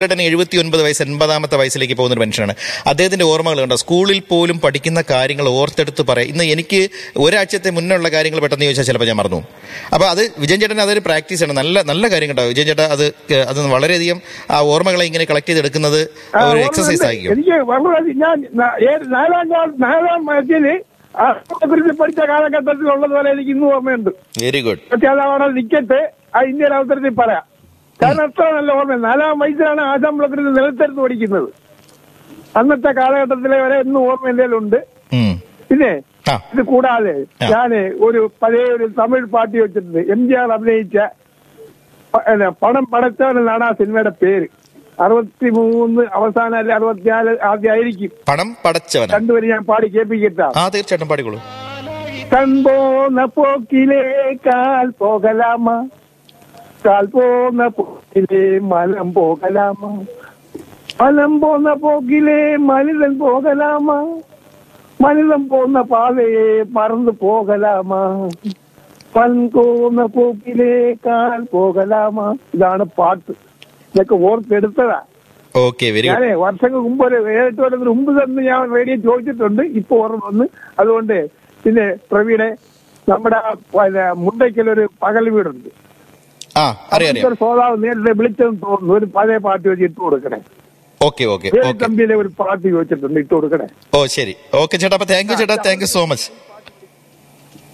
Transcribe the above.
ചേട്ടന് എഴുപത്തി ഒൻപത് വയസ്സ് എൺപതാമത്തെ വയസ്സിലേക്ക് പോകുന്ന ഒരു മനുഷ്യനാണ് അദ്ദേഹത്തിന്റെ ഓർമ്മകൾ കണ്ടോ സ്കൂളിൽ പോലും പഠിക്കുന്ന കാര്യങ്ങൾ ഓർത്തെടുത്ത് പറയാം ഇന്ന് എനിക്ക് ഒരാഴ്ചത്തെ മുന്നേ ഉള്ള കാര്യങ്ങൾ പെട്ടെന്ന് ചോദിച്ചാൽ ചിലപ്പോൾ ഞാൻ മറന്നു അപ്പൊ അത് വിജയൻ ചേട്ടൻ അതൊരു പ്രാക്ടീസ് ആണ് നല്ല നല്ല കാര്യം കേട്ടോ വിജയൻ ചേട്ടാ അത് ക- അത് വളരെയധികം ആ ഓർമ്മകളെ ഇങ്ങനെ കളക്ട് ചെയ്തെടുക്കുന്നത് ആ, ഒരു ഓർമ്മയുണ്ട്. എക്സസൈസ് ആയിരിക്കും എനിക്ക് വളരെ ഞാൻ ന- ഏ- നാലാം ക്ലാസ് നാലാം വയസ്സില് കുറിച്ച് പഠിച്ച കാലഘട്ടത്തിൽ ഉള്ളതുപോലെ എനിക്ക് ഇന്നും ഓർമ്മയുണ്ട് വെരി ഗുഡ് പക്ഷെ അതവിടെ നിൽക്കട്ടെ ആ ഇന്ത്യൻ അവസരത്തിൽ പറയാം കാരണം അത്ര നല്ല ഓർമ്മ നാലാം വയസ്സിലാണ് ആസാം ബ്ലോക്കിൽ നിലത്തെടുത്ത് പഠിക്കുന്നത് അന്നത്തെ കാലഘട്ടത്തിലെ വരെ ഇന്നും ഓർമ്മ എന്തെങ്കിലും ഉണ്ട് പിന്നെ ആ ഇത് കൂടാതെ ആ. ഞാന് ഒരു പഴയ ഒരു തമിഴ് പാട്ട് വെച്ചിട്ടുണ്ട് എം ജി ആർ അഭിനയിച്ച പ- അല്ല, പണം പടച്ചവൻ എന്നാണ് ആ സിനിമയുടെ പേര് അറുപത്തി മൂന്ന് അവസാനം അല്ലെ അറുപത്തിനാല് ആദ്യം ആയിരിക്കും പണം പടച്ചവന രണ്ടുപേരും ഞാൻ പാടി കേൾപ്പിക്കട്ടാ ആ തീർച്ചയായിട്ടും പാടിക്കോളൂ കൺപോന്ന പോക്കിലെ കാൽ പോകലാമ കാൽ പോന്ന പോക്കിലെ മലം പോകലാമ മലം പോന്ന പോക്കിലെ മനിതൻ പോകലാമ മനിതൻ പോന്ന പാതയെ പറന്നു പോകലാമ പൻകോന്ന പോക്കിലെ കാൽ പോകലാമ ഇതാണ് പാട്ട് ഇതൊക്കെ ഓർത്തെടുത്തതാ ഓക്കെ വെരി ഗുഡ് ഞാനേ വർഷങ്ങൾ മുമ്പ് ഒരു ഏഴെട്ട് കൊല്ലത്തിന് മുമ്പ് തന്നെ ഞാൻ റേഡിയോ ചോദിച്ചിട്ടുണ്ട് ഇപ്പൊ ഓർമ്മ വന്ന് അതുകൊണ്ട് പിന്നെ പ്രവീണെ നമ്മുടെ ആ പിന്നെ മുണ്ടയ്ക്കൽ ഒരു പകൽ വീടുണ്ട് ആ അറിയാം അറിയാം ഒരു ശ്രോതാവ് നേരിട്ട് വിളിച്ചെന്ന് തോന്നുന്നു ഒരു പഴയ പാട്ട് വെച്ച് ഇട്ട് കൊടുക്കണേ ഓക്കെ ഓക്കെ വേറെ ഓക്കെ തമ്പിയിലെ ഒരു പാട്ട് ചോദിച്ചിട്ടുണ്ട് ഇട്ട് കൊടുക്കണേ ഓ ശരി ഓക്കെ ചേട്ടാ അപ്പൊ താങ്ക് യു ചേട്ടാ താങ്ക് യു സോ മച്ച്